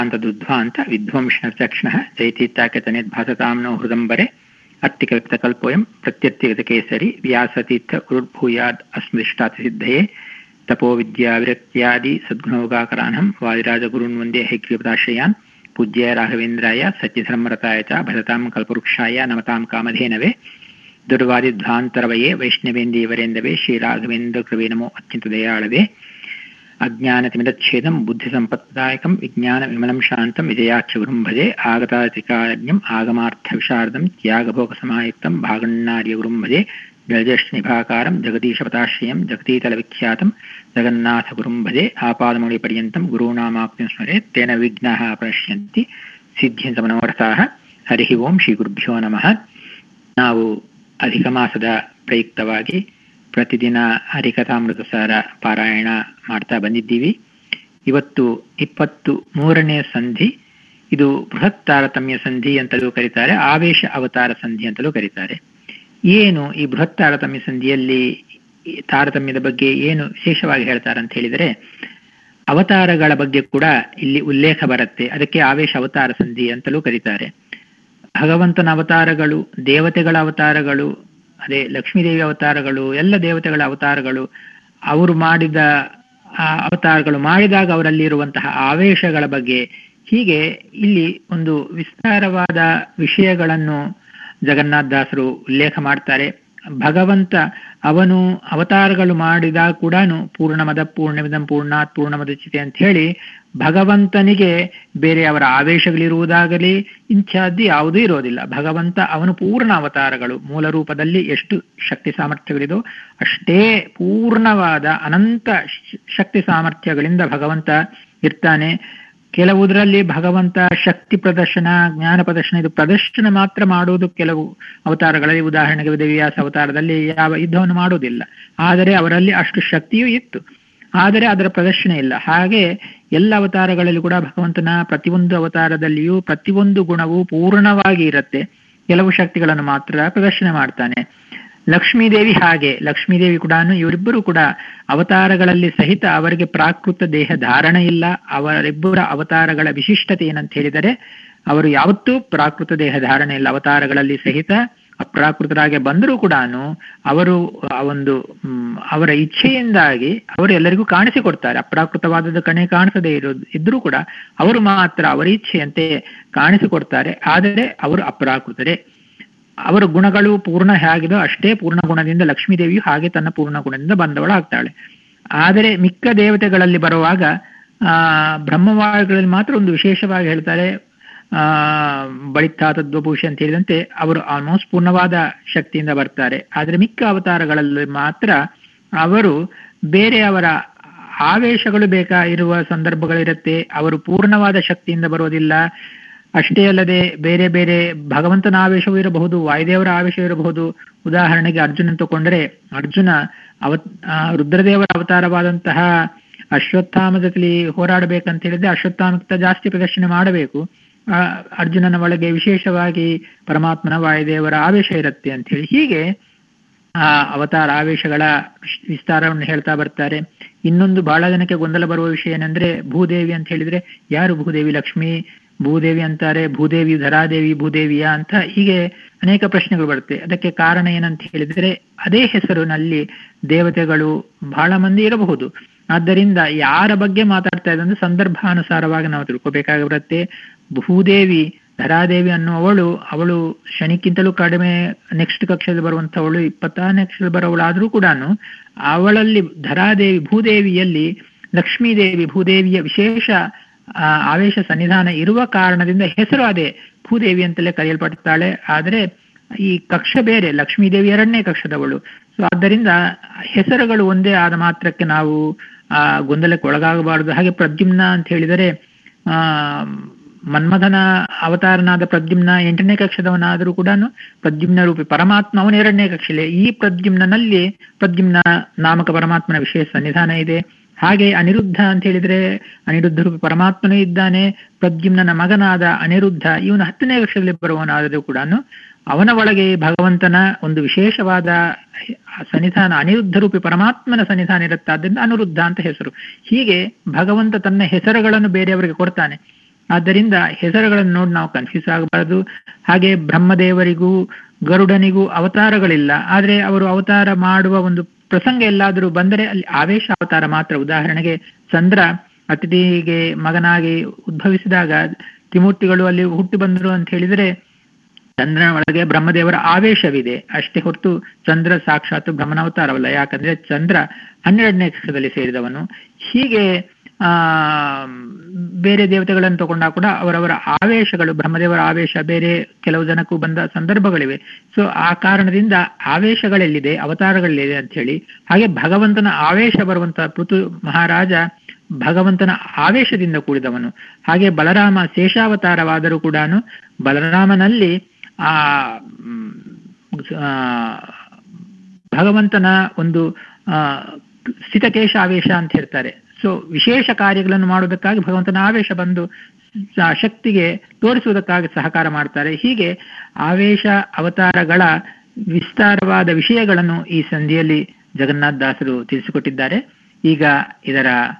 ದುಧ್ವಾಂತ ವಿಧ್ವಂಸನಚಕ್ಷಣಃ ಜೈತೀತ್ತಾಕ್ಯತನಿರ್ಭಾಸತಾಂ no ಹೃದಂಬರೆ ಅತ್ತಿಕಲ್ಪೋಯಂ ಪ್ರತ್ಯರ್ಥಿಗತಕೇಸರಿ Vyasatirtha ಗುರುರ್ಭೂಯಾದ್ ಅಸ್ಮೃಷ್ಟಾತಿಸಿದ್ಧಯೇ ತಪೋ ವಿದ್ಯಾವಿರಕ್ತ್ಯಾದಿ ಸದ್ಗುಣೋಗಾಕರಾನಹಂ ವಾದಿರಾಜಗುರುನ್ ವಂದೇ ಹೈಗ್ರೀವದಾಶ್ರಯಾನ್ ಪೂಜ್ಯ ರಾಘವೇಂದ್ರಾಯ ಸತ್ಯಧರ್ಮರತಾಯ ಚ ಭಜತಾಂ ಕಲ್ಪವೃಕ್ಷಾಯ ನಮತಾಂ ಕಾಮಧೇನವೇ ದುರ್ವಾದಿಧ್ವಾಂತರವಯೇ ವೈಷ್ಣವೇಂದೀವರೇಂದವೇ ಶ್ರೀರಾಘವೇಂದ್ರ ಕೃವೇ ನಮೋ ಅತ್ಯಂತ ದಯಾಳವೇ ಅಜ್ಞಾನತಿಮಿರಚ್ಛೇದಂ ಬುದ್ಧಿಸಂಪತ್ದಾಯಕಂ ವಿಜ್ಞಾನವಿಮಲಂ ಶಾಂತಂ ವಿಜಯಾಖ್ಯಗುರುಂ ಭಜೆ ಆಗತಾತಿಕಾಜ್ಞಂ ಆಗಮಾರ್ಥವಿಶಾರದಂ ತ್ಯಾಗಭೋಗಸಮಾಯುಕ್ತಂ ಭಾಗಣ್ಣಾರ್ಯಗುರುಂ ಭಜೆ ಜಲಜ್ಯೇಷ್ಠನಿಭಾಕಾರಂ ಜಗದೀಶಪತಾಶ್ರಯಂ ಜಗತೀತಲವಿಖ್ಯಾತಂ ಜಗನ್ನಾಥಗುರುಂ ಭಜೆ ಆಪಾದಮೌಳಿಪರ್ಯಂతం ಗುರುಣಾಮಾಪ್ತಿಂ ಸ್ಮರೆ ತೇನ ವಿಘ್ನಾಃ ಪ್ರಣಶ್ಯಂತಿ ಸಿದ್ಧ್ಯಂತ ಮನೋರಥಾಃ ಹರಿ ಓಂ ಶ್ರೀ ಗುರುಭ್ಯೋ ನಮಃ ನಾವು ಅಧಿಕ ಮಾಸದ ಪ್ರಯುಕ್ತವಾಗಿ ಪ್ರತಿದಿನ ಹರಿಕಥಾಮೃತ ಸಾರ ಪಾರಾಯಣ ಮಾಡ್ತಾ ಬಂದಿದ್ದೀವಿ ಇವತ್ತು ಇಪ್ಪತ್ತು ಮೂರನೇ ಸಂಧಿ ಇದು ಬೃಹತ್ ತಾರತಮ್ಯ ಸಂಧಿ ಅಂತಲೂ ಕರೀತಾರೆ ಆವೇಶ ಅವತಾರ ಸಂಧಿ ಅಂತಲೂ ಕರೀತಾರೆ ಏನು ಈ ಬೃಹತ್ ತಾರತಮ್ಯ ಸಂಧಿಯಲ್ಲಿ ತಾರತಮ್ಯದ ಬಗ್ಗೆ ಏನು ವಿಶೇಷವಾಗಿ ಹೇಳ್ತಾರೆ ಅಂತ ಹೇಳಿದರೆ ಅವತಾರಗಳ ಬಗ್ಗೆ ಕೂಡ ಇಲ್ಲಿ ಉಲ್ಲೇಖ ಬರುತ್ತೆ ಅದಕ್ಕೆ ಆವೇಶ ಅವತಾರ ಸಂಧಿ ಅಂತಲೂ ಕರೀತಾರೆ ಭಗವಂತನ ಅವತಾರಗಳು ದೇವತೆಗಳ ಅವತಾರಗಳು ಅದೇ ಲಕ್ಷ್ಮೀದೇವಿ ಅವತಾರಗಳು ಎಲ್ಲ ದೇವತೆಗಳ ಅವತಾರಗಳು ಅವರು ಮಾಡಿದ ಅವತಾರಗಳು ಮಾಡಿದಾಗ ಅವರಲ್ಲಿ ಇರುವಂತಹ ಆವೇಶಗಳ ಬಗ್ಗೆ ಹೀಗೆ ಇಲ್ಲಿ ಒಂದು ವಿಸ್ತಾರವಾದ ವಿಷಯಗಳನ್ನು ಜಗನ್ನಾಥದಾಸರು ಉಲ್ಲೇಖ ಮಾಡ್ತಾರೆ ಭಗವಂತ ಅವನು ಅವತಾರಗಳು ಮಾಡಿದಾಗ ಕೂಡ ಪೂರ್ಣಮದ ಪೂರ್ಣವಿದಂ ಪೂರ್ಣಾತ್ ಪೂರ್ಣಮದಚಿತೆ ಅಂತ ಹೇಳಿ ಭಗವಂತನಿಗೆ ಬೇರೆ ಅವರ ಆವೇಶಗಳಿರುವುದಾಗಲಿ ಇಂಥದ್ದು ಯಾವುದೂ ಇರೋದಿಲ್ಲ ಭಗವಂತ ಅವನು ಪೂರ್ಣ ಅವತಾರಗಳು ಮೂಲ ರೂಪದಲ್ಲಿ ಎಷ್ಟು ಶಕ್ತಿ ಸಾಮರ್ಥ್ಯಗಳಿದೋ ಅಷ್ಟೇ ಪೂರ್ಣವಾದ ಅನಂತ ಶಕ್ತಿ ಸಾಮರ್ಥ್ಯಗಳಿಂದ ಭಗವಂತ ಇರ್ತಾನೆ ಕೆಲವುದರಲ್ಲಿ ಭಗವಂತ ಶಕ್ತಿ ಪ್ರದರ್ಶನ ಜ್ಞಾನ ಪ್ರದರ್ಶನ ಇದು ಪ್ರದರ್ಶನ ಮಾತ್ರ ಮಾಡುವುದು ಕೆಲವು ಅವತಾರಗಳಲ್ಲಿ ಉದಾಹರಣೆಗೆ ವೇದವ್ಯಾಸ ಅವತಾರದಲ್ಲಿ ಯಾವ ಯುದ್ಧವನ್ನು ಮಾಡುವುದಿಲ್ಲ ಆದರೆ ಅವರಲ್ಲಿ ಅಷ್ಟು ಶಕ್ತಿಯೂ ಇತ್ತು ಆದರೆ ಅದರ ಪ್ರದರ್ಶನ ಇಲ್ಲ ಹಾಗೆ ಎಲ್ಲ ಅವತಾರಗಳಲ್ಲಿ ಕೂಡ ಭಗವಂತನ ಪ್ರತಿಯೊಂದು ಅವತಾರದಲ್ಲಿಯೂ ಪ್ರತಿಯೊಂದು ಗುಣವು ಪೂರ್ಣವಾಗಿ ಇರುತ್ತೆ ಕೆಲವು ಶಕ್ತಿಗಳನ್ನು ಮಾತ್ರ ಪ್ರದರ್ಶನ ಮಾಡ್ತಾನೆ ಲಕ್ಷ್ಮೀದೇವಿ ಹಾಗೆ ಲಕ್ಷ್ಮೀದೇವಿ ಕೂಡ ಇವರಿಬ್ಬರು ಕೂಡ ಅವತಾರಗಳಲ್ಲಿ ಸಹಿತ ಅವರಿಗೆ ಪ್ರಾಕೃತ ದೇಹ ಧಾರಣ ಇಲ್ಲ ಅವರಿಬ್ಬರ ಅವತಾರಗಳ ವಿಶಿಷ್ಟತೆ ಏನಂತ ಹೇಳಿದರೆ ಅವರು ಯಾವತ್ತೂ ಪ್ರಾಕೃತ ದೇಹ ಧಾರಣೆ ಇಲ್ಲ ಅವತಾರಗಳಲ್ಲಿ ಸಹಿತ ಅಪ್ರಾಕೃತರಾಗಿ ಬಂದರೂ ಕೂಡ ಅವರು ಒಂದು ಅವರ ಇಚ್ಛೆಯಿಂದಾಗಿ ಅವರು ಎಲ್ಲರಿಗೂ ಕಾಣಿಸಿಕೊಡ್ತಾರೆ ಅಪ್ರಾಕೃತವಾದದ್ದು ಕಣೆ ಕಾಣಿಸದೇ ಇರೋದು ಇದ್ರೂ ಕೂಡ ಅವರು ಮಾತ್ರ ಅವರ ಇಚ್ಛೆಯಂತೆ ಕಾಣಿಸಿಕೊಡ್ತಾರೆ ಆದರೆ ಅವರು ಅಪ್ರಾಕೃತರೇ ಅವರ ಗುಣಗಳು ಪೂರ್ಣ ಹೇಗಿದೋ ಅಷ್ಟೇ ಪೂರ್ಣ ಗುಣದಿಂದ ಲಕ್ಷ್ಮೀದೇವಿಯು ಹಾಗೆ ತನ್ನ ಪೂರ್ಣ ಗುಣದಿಂದ ಬಂದವಳಾಗ್ತಾಳೆ ಆದರೆ ಮಿಕ್ಕ ದೇವತೆಗಳಲ್ಲಿ ಬರುವಾಗ ಆ ಬ್ರಹ್ಮವಾಯುಗಳಲ್ಲಿ ಮಾತ್ರ ಒಂದು ವಿಶೇಷವಾಗಿ ಹೇಳ್ತಾರೆ ಆ ಬಳಿತ ತದ್ವಭೂಷಿ ಅಂತ ಹೇಳಿದಂತೆ ಅವರು ಆಲ್ಮೋಸ್ಟ್ ಪೂರ್ಣವಾದ ಶಕ್ತಿಯಿಂದ ಬರ್ತಾರೆ ಆದರೆ ಮಿಕ್ಕ ಅವತಾರಗಳಲ್ಲಿ ಮಾತ್ರ ಅವರು ಬೇರೆ ಅವರ ಆವೇಶಗಳು ಬೇಕಾ ಇರುವ ಸಂದರ್ಭಗಳಿರುತ್ತೆ ಅವರು ಪೂರ್ಣವಾದ ಶಕ್ತಿಯಿಂದ ಬರೋದಿಲ್ಲ ಅಷ್ಟೇ ಅಲ್ಲದೆ ಬೇರೆ ಬೇರೆ ಭಗವಂತನ ಆವೇಶವೂ ಇರಬಹುದು ವಾಯುದೇವರ ಆವೇಶ ಇರಬಹುದು ಉದಾಹರಣೆಗೆ ಅರ್ಜುನ ತಗೊಂಡ್ರೆ ಅರ್ಜುನ ಅವ ರುದ್ರದೇವರ ಅವತಾರವಾದಂತಹ ಅಶ್ವತ್ಥಾಮ ಜೊತೆಲಿ ಹೋರಾಡಬೇಕಂತ ಹೇಳಿದ್ರೆ ಅಶ್ವತ್ಥಾಮಕ್ಕಿಂತ ಜಾಸ್ತಿ ಪ್ರದರ್ಶನ ಮಾಡಬೇಕು ಅರ್ಜುನನ ಒಳಗೆ ವಿಶೇಷವಾಗಿ ಪರಮಾತ್ಮನ ವಾಯುದೇವರ ಆವೇಶ ಇರುತ್ತೆ ಅಂತ ಹೇಳಿ ಹೀಗೆ ಆ ಅವತಾರ ಆವೇಶಗಳ ವಿಸ್ತಾರವನ್ನು ಹೇಳ್ತಾ ಬರ್ತಾರೆ ಇನ್ನೊಂದು ಬಹಳ ಜನಕ್ಕೆ ಗೊಂದಲ ಬರುವ ವಿಷಯ ಏನಂದ್ರೆ ಭೂದೇವಿ ಅಂತ ಹೇಳಿದ್ರೆ ಯಾರು ಭೂದೇವಿ ಲಕ್ಷ್ಮಿ ಭೂದೇವಿ ಅಂತಾರೆ ಭೂದೇವಿ ಧರಾದೇವಿ ಭೂದೇವಿಯ ಅಂತ ಹೀಗೆ ಅನೇಕ ಪ್ರಶ್ನೆಗಳು ಬರುತ್ತೆ ಅದಕ್ಕೆ ಕಾರಣ ಏನಂತ ಹೇಳಿದ್ರೆ ಅದೇ ಹೆಸರಿನಲ್ಲಿ ದೇವತೆಗಳು ಬಹಳ ಮಂದಿ ಇರಬಹುದು ಆದ್ದರಿಂದ ಯಾರ ಬಗ್ಗೆ ಮಾತಾಡ್ತಾ ಇದ್ರೆ ಸಂದರ್ಭಾನುಸಾರವಾಗಿ ನಾವು ತಿಳ್ಕೊಬೇಕಾಗಿ ಬರುತ್ತೆ ಭೂದೇವಿ ಧರಾದೇವಿ ಅನ್ನುವವಳು ಅವಳು ಶನಿಕ್ಕಿಂತಲೂ ಕಡಿಮೆ ನೆಕ್ಸ್ಟ್ ಕಕ್ಷೆಯಲ್ಲಿ ಬರುವಂತವಳು ಇಪ್ಪತ್ತಾರನೇ ಕಕ್ಷೆಯಲ್ಲಿ ಬರೋವಳಾದ್ರೂ ಕೂಡ ಅವಳಲ್ಲಿ ಧರಾದೇವಿ ಭೂದೇವಿಯಲ್ಲಿ ಲಕ್ಷ್ಮೀದೇವಿ ಭೂದೇವಿಯ ವಿಶೇಷ ಆವೇಶ ಸನ್ನಿಧಾನ ಇರುವ ಕಾರಣದಿಂದ ಹೆಸರು ಅದೇ ಭೂದೇವಿ ಅಂತಲೇ ಕರೆಯಲ್ಪಡ್ತಾಳೆ ಆದರೆ ಈ ಕಕ್ಷ ಬೇರೆ ಲಕ್ಷ್ಮೀದೇವಿ ಎರಡನೇ ಕಕ್ಷದವಳು ಸೊ ಆದ್ದರಿಂದ ಹೆಸರುಗಳು ಒಂದೇ ಆದ ಮಾತ್ರಕ್ಕೆ ನಾವು ಆ ಗೊಂದಲಕ್ಕೆ ಒಳಗಾಗಬಾರದು ಹಾಗೆ ಪ್ರದ್ಯುಮ್ನ ಅಂತ ಹೇಳಿದರೆ ಆ ಮನ್ಮಥನ ಅವತಾರನಾದ ಪ್ರದ್ಯುಮ್ನ ಎಂಟನೇ ಕಕ್ಷದವನಾದರೂ ಕೂಡ ಪ್ರದ್ಯುಮ್ನ ರೂಪಿ ಪರಮಾತ್ಮ ಅವನ ಎರಡನೇ ಕಕ್ಷಲೆ ಈ ಪ್ರದ್ಯುಮ್ನಲ್ಲಿ ಪ್ರದ್ಯುಮ್ನ ನಾಮಕ ಪರಮಾತ್ಮನ ವಿಶೇಷ ಸನ್ನಿಧಾನ ಇದೆ ಹಾಗೆ ಅನಿರುದ್ಧ ಅಂತ ಹೇಳಿದ್ರೆ ಅನಿರುದ್ಧ ರೂಪಿ ಪರಮಾತ್ಮನೂ ಇದ್ದಾನೆ ಪ್ರದ್ಯುಮ್ನ ಮಗನಾದ ಅನಿರುದ್ಧ ಇವನು ಹತ್ತನೇ ಕಕ್ಷದಲ್ಲಿ ಬರುವವನಾದರೂ ಕೂಡ ಅವನ ಒಳಗೆ ಭಗವಂತನ ಒಂದು ವಿಶೇಷವಾದ ಸನ್ನಿಧಾನ ಅನಿರುದ್ಧ ರೂಪಿ ಪರಮಾತ್ಮನ ಸನ್ನಿಧಾನ ಇರುತ್ತಾದ್ರಿಂದ ಅನಿರುದ್ಧ ಅಂತ ಹೆಸರು ಹೀಗೆ ಭಗವಂತ ತನ್ನ ಹೆಸರುಗಳನ್ನು ಬೇರೆಯವರಿಗೆ ಕೊಡ್ತಾನೆ ಆದ್ದರಿಂದ ಹೆಸರುಗಳನ್ನು ನೋಡಿ ನಾವು ಕನ್ಫ್ಯೂಸ್ ಆಗಬಾರದು ಹಾಗೆ ಬ್ರಹ್ಮದೇವರಿಗೂ ಗರುಡನಿಗೂ ಅವತಾರಗಳಿಲ್ಲ ಆದರೆ ಅವರು ಅವತಾರ ಮಾಡುವ ಒಂದು ಪ್ರಸಂಗ ಎಲ್ಲಾದರೂ ಬಂದರೆ ಅಲ್ಲಿ ಆವೇಶ ಅವತಾರ ಮಾತ್ರ ಉದಾಹರಣೆಗೆ ಚಂದ್ರ ಅತಿಥಿಗೆ ಮಗನಾಗಿ ಉದ್ಭವಿಸಿದಾಗ ತ್ರಿಮೂರ್ತಿಗಳು ಅಲ್ಲಿ ಹುಟ್ಟಿ ಬಂದರು ಅಂತ ಹೇಳಿದರೆ ಚಂದ್ರನ ಒಳಗೆ ಬ್ರಹ್ಮದೇವರ ಆವೇಶವಿದೆ ಅಷ್ಟೇ ಹೊರತು ಚಂದ್ರ ಸಾಕ್ಷಾತ್ ಬ್ರಹ್ಮನಾವತಾರವಲ್ಲ ಯಾಕಂದ್ರೆ ಚಂದ್ರ ಹನ್ನೆರಡನೇ ಕಕ್ಷದಲ್ಲಿ ಸೇರಿದವನು ಹೀಗೆ ಆ ಬೇರೆ ದೇವತೆಗಳನ್ನು ತಗೊಂಡಾಗ ಕೂಡ ಅವರವರ ಆವೇಶಗಳು ಬ್ರಹ್ಮದೇವರ ಆವೇಶ ಬೇರೆ ಕೆಲವು ಜನಕ್ಕೂ ಬಂದ ಸಂದರ್ಭಗಳಿವೆ ಸೊ ಆ ಕಾರಣದಿಂದ ಆವೇಶಗಳೆಲ್ಲಿದೆ ಅವತಾರಗಳೆಲ್ಲಿದೆ ಅಂತ ಹೇಳಿ ಹಾಗೆ ಭಗವಂತನ ಆವೇಶ ಬರುವಂತ ಪೃಥು ಮಹಾರಾಜ ಭಗವಂತನ ಆವೇಶದಿಂದ ಕೂಡಿದವನು ಹಾಗೆ ಬಲರಾಮ ಶೇಷಾವತಾರವಾದರೂ ಕೂಡ ಬಲರಾಮನಲ್ಲಿ ಆ ಭಗವಂತನ ಒಂದು ಆ ಸ್ಥಿತಕೇಶ ಆವೇಶ ಅಂತ ಹೇಳ್ತಾರೆ ಸೊ ವಿಶೇಷ ಕಾರ್ಯಗಳನ್ನು ಮಾಡುವುದಕ್ಕಾಗಿ ಭಗವಂತನ ಆವೇಶ ಬಂದು ಶಕ್ತಿಗೆ ತೋರಿಸುವುದಕ್ಕಾಗಿ ಸಹಕಾರ ಮಾಡ್ತಾರೆ ಹೀಗೆ ಆವೇಶ ಅವತಾರಗಳ ವಿಸ್ತಾರವಾದ ವಿಷಯಗಳನ್ನು ಈ ಸಂಧಿಯಲ್ಲಿ ಜಗನ್ನಾಥ ದಾಸರು ತಿಳಿಸಿಕೊಟ್ಟಿದ್ದಾರೆ ಈಗ ಇದರ